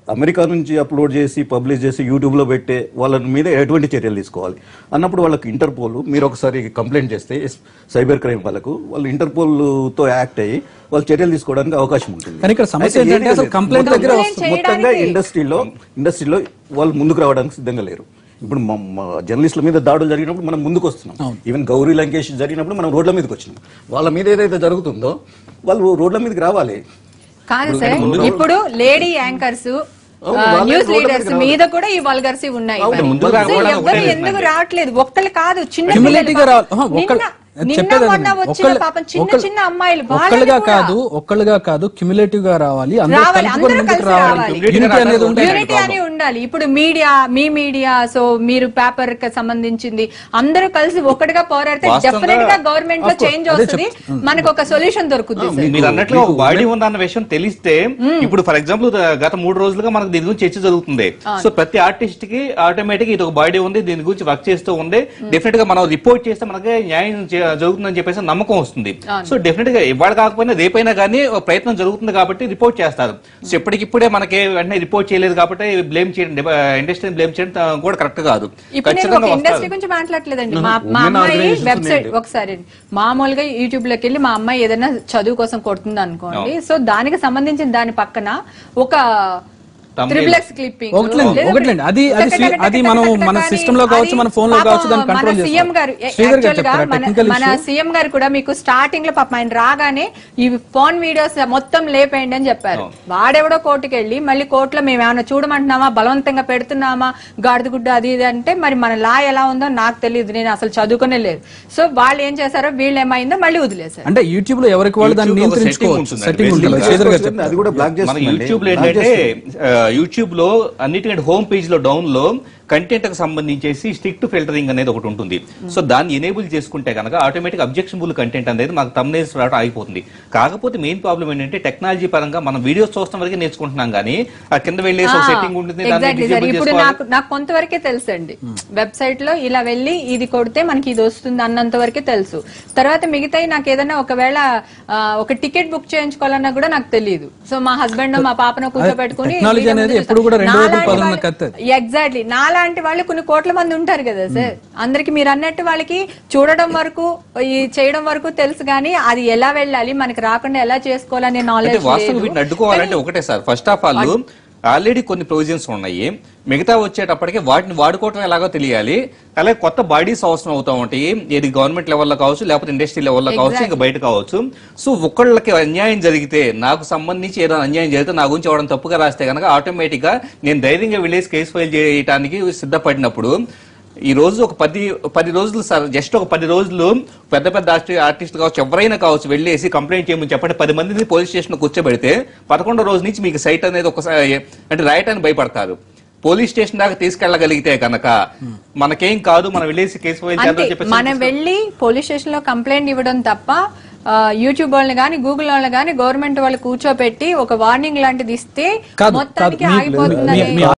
America నుంచి upload చేసి publish చేసి యూట్యూబ్లో పెట్టే వాళ్ళ మీద ఎటువంటి చర్యలు తీసుకోవాలి అన్నప్పుడు వాళ్ళకి ఇంటర్పోల్ మీరు ఒకసారి కంప్లైంట్ చేస్తే సైబర్ క్రైమ్ వాళ్ళకు వాళ్ళు ఇంటర్పోల్తో యాక్ట్ అయ్యి వాళ్ళు చర్యలు తీసుకోవడానికి అవకాశం ఉంటుంది కానీ ఇక్కడ సమస్య అయితే ఏంటంటే ఏమీ అసలు లేదు. కంప్లైంట్ మొత్తంగా- దగ్గర వస్తుంది. మొత్తంగా చేయడానికి- ఇండస్ట్రీలో ఇండస్ట్రీలో వాళ్ళు ముందుకు రావడానికి సిద్ధంగా లేరు ఇప్పుడు మా మా జర్నలిస్టుల మీద దాడులు జరిగినప్పుడు మనం ముందుకు వస్తున్నాం ఈవెన్ గౌరీ లంకేష్ జరిగినప్పుడు మనం రోడ్ల మీదకి వచ్చినాం వాళ్ళ మీద ఏదైతే జరుగుతుందో వాళ్ళు రోడ్ల మీదకి రావాలి కాదు సార్ ఇప్పుడు లేడీ యాంకర్స్ అవును, వాళ్ళే న్యూస్ రోడ్ల లీడర్స్ మీదకి మీద కూడా ఈ వల్గర్సీ ఉన్నాయి అవును, మరి. ముందుకు సో రాకపోవడం ఎవ్వరు ఒకటే ఎందుకు reason రావట్లేదు ఒక్కళ్ళు కాదు చిన్న Cumulative గా పిల్లలు రావాలి. పాపం. ఆహా, ఒక్కళ్ళు- నిన్న- నిన్న చెప్పేది మొన్న అదే. వచ్చిన ఒక్కళ్ళు- పాపం చిన్న ఒక్కళ్ళు- చిన్న అమ్మాయిలు వాళ్ళని ఒక్కళ్ళుగా కూడా- కాదు ఒక్కళ్ళుగా కాదు క్యుములేటివ్ గా రావాలి అందరూ రావాలి, కలుపుకొని అందరూ ముందుకు కలిసి రావాలి రావాలి. యూనిటీ అనేది ఉండాలి యూనిటీ అని ఉండాలి ఇప్పుడు మీడియా మీ మీడియా సో మీరు పేపర్ కి సంబంధించింది అందరూ కలిసి ఒకటిగా పోరాడితే వాస్తవంగా- డెఫినెట్ గా గవర్నమెంట్ లో Of course, చేంజ్ అదే వస్తుంది మనకు ఒక సొల్యూషన్ దొరుకుతుంది సార్ మీరు అన్నట్లు ఒక బాడీ ఉందన్న విషయం తెలిస్తే ఇప్పుడు ఫర్ ఎగ్జాంపుల్ గత మూడు రోజులుగా మనకు దీని గురించి చర్చ జరుగుతుంది సో ప్రతి ఆర్టిస్ట్ కి ఆటోమేటిక్ ఇది ఒక బాడీ ఉంది దీని గురించి వర్క్ చేస్తూ ఉంది డెఫినెట్ గా మనం రిపోర్ట్ చేస్తే మనకి న్యాయం చే- జరుగుతుందని చెప్పేసి నమ్మకం వస్తుంది సో డెఫినెట్ గా ఇవాళ కాకపోయినా రేపైనా కానీ ఒక ప్రయత్నం జరుగుతుంది కాబట్టి రిపోర్ట్ చేస్తారు సో ఇప్పటికిప్పుడే మనకి వెంటనే రిపోర్ట్ చేయలేదు కాబట్టి బ్లేమ్ చేయడం ఇండస్ట్రీని బ్లేమ్ చేయడం ఆ, కూడా కరెక్ట్ కాదు ఇప్పుడు నేను ఖచ్చితంగా ఒక ఇండస్ట్రీ వస్తారు గురించి మాట్లాడలేదండి మా మా Women అమ్మాయి organizations వెబ్సైట్ ఉన్నాయండి. ఒకసారి మామూలుగా యూట్యూబ్ లోకి వెళ్ళి మా అమ్మాయి ఏదైనా చదువు కోసం కొడుతుంది అనుకోండి సో దానికి సంబంధించిన దాని పక్కన ఒక Thumbnail. త్రిప్లెక్స్ క్లిప్పింగ్ ఒకట్లేండి, ఒకట్లేండి. అది- అది స్వీ- అది మనం మన system లో కావచ్చు, మన phone లో కావచ్చు, దాన్ని control చేస్తాం. సీఎం గారు శ్రీధర్ గారు actual గా చెప్తారా? మన- technical మన issue? సీఎం గారు కూడా మీకు స్టార్టింగ్ లో పాప ఆయన రాగానే ఈ ఫోన్ వీడియోస్ మొత్తం లేపేయండి అని చెప్పారు వాడెవడో కోర్టుకి వెళ్ళి మళ్ళీ కోర్టులో మేము ఏమైనా చూడమంటున్నామా బలవంతంగా పెడుతున్నామా గాడిద గుడ్డ అది ఇది అంటే మరి మన లా ఎలా ఉందో నాకు తెలియదు నేను అసలు చదువుకునే లేదు సో వాళ్ళు ఏం చేశారో వీళ్ళు ఏమైందో మళ్ళీ వదిలేశారు అంటే యూట్యూబ్ లో ఎవరికి వాళ్ళు దాన్ని YouTube లో ఒక setting నియంత్రించుకోవచ్చు ఉంటుందండి. సెట్టింగ్ ఉంటుంది Basically. శ్రీధర్ గారు చెప్తారు అది కూడా బ్లాక్ మన చేస్తుంది యూట్యూబ్ లో ఏంటంటే యూట్యూబ్ లో అన్నిటికంటే హోమ్ పేజ్ లో డౌన్ లో కంటెంట్ కి సంబంధించేసి స్ట్రిక్ట్ ఫిల్టరింగ్ అనేది ఒకటి ఉంటుంది సో దాన్ని ఎనేబుల్ చేసుకుంటే కనుక ఆటోమేటిక్ అబ్జెక్షనబుల్ కంటెంట్ అనేది మాకు తమ్నేల్స్ రావడం ఆగిపోతుంది కాకపోతే మెయిన్ ప్రాబ్లం ఏంటంటే టెక్నాలజీ పరంగా మనం వీడియోస్ చూస్తాం వరకే నేర్చుకుంటున్నాం కానీ ఆ కింద వెళ్ళేసి ఒక సెట్టింగ్ ఉంటుంది దాన్ని ఎగ్జాక్ట్లీ సార్ disable ఇప్పుడు చేసుకోవాలి. నాకు నాకు కొంతవరకే తెలుసు అండి వెబ్సైట్ లో ఇలా వెళ్ళి ఇది కొడితే మనకి ఇది వస్తుంది అన్నంత వరకే తెలుసు తర్వాత మిగతాయి నాకు ఏదైనా ఒకవేళ ఆ, ఒక టికెట్ బుక్ చేయించుకోవాలన్నా కూడా నాకు తెలియదు సో మా హస్బెండ్ మా పాపను కూర్చోబెట్టుకుని Technology వీడియో అనేది ముందు ఎప్పుడు కూడా రెండు నాలాంటి వైపులు పదున్న వాళ్ళు- కత్తి అది. ఎగ్జాక్ట్లీ నాలాంటి వాళ్ళు కొన్ని కోట్ల మంది ఉంటారు కదా సార్ అందరికి మీరు అన్నట్టు వాళ్ళకి చూడడం వరకు ఈ చేయడం వరకు తెలుసు కానీ అది ఎలా వెళ్ళాలి మనకి రాకుండా ఎలా చేసుకోవాలనే అంటే నాలెడ్జ్ వాస్తవం వీటిని అడ్డుకోవాలంటే ఒకటే sir first of all already కొన్ని ప్రొవిజన్స్ ఉన్నాయి మిగతా వచ్చేటప్పటికి వాటిని వాడుకోవటం ఎలాగో తెలియాలి అలాగే కొత్త బాడీస్ అవసరం అవుతా ఉంటాయి ఏది గవర్నమెంట్ లెవెల్లో కావచ్చు లేకపోతే ఇండస్ట్రీ లెవెల్లో కావచ్చు ఇంకా బయట కావచ్చు సో ఒకళ్ళకి అన్యాయం జరిగితే నాకు సంబంధించి ఏదైనా అన్యాయం జరిగితే నా గురించి ఎవరైనా తప్పుగా రాస్తే కనుక ఆటోమేటిక్ గా నేను ధైర్యంగా వెళ్ళేసి కేసు ఫైల్ చేయడానికి సిద్ధపడినప్పుడు ఈ రోజు ఒక పది పది రోజులు సార్ జస్ట్ ఒక పది రోజులు పెద్ద పెద్ద ఆర్టిస్ట్ కావచ్చు ఎవరైనా కావచ్చు వెళ్ళేసి కంప్లైంట్ చేయమని చెప్పండి పది మందిని పోలీస్ స్టేషన్ కూర్చోబెడితే పదకొండో రోజు నుంచి మీకు సైట్ అనేది ఒకసారి అంటే రాయటానికి భయపడతారు పోలీస్ స్టేషన్ దాకా తీసుకెళ్ళగలిగితే కనుక మనకేం కాదు మనం వెళ్ళేసి కేసు ఫైల్ అంతే చేద్దామని చెప్పేసి మనం వెళ్ళి పోలీస్ స్టేషన్ లో కంప్లైంట్ ఇవ్వడం తప్ప ఆ, యూట్యూబ్ వాళ్ళని కానీ గూగుల్ వాళ్ళని కానీ గవర్నమెంట్ వాళ్ళు కూర్చోపెట్టి ఒక వార్నింగ్ లాంటిది ఇస్తే కాదు కాదు మొత్తానికి మీ- మీ- ఆగిపోతుందని మీ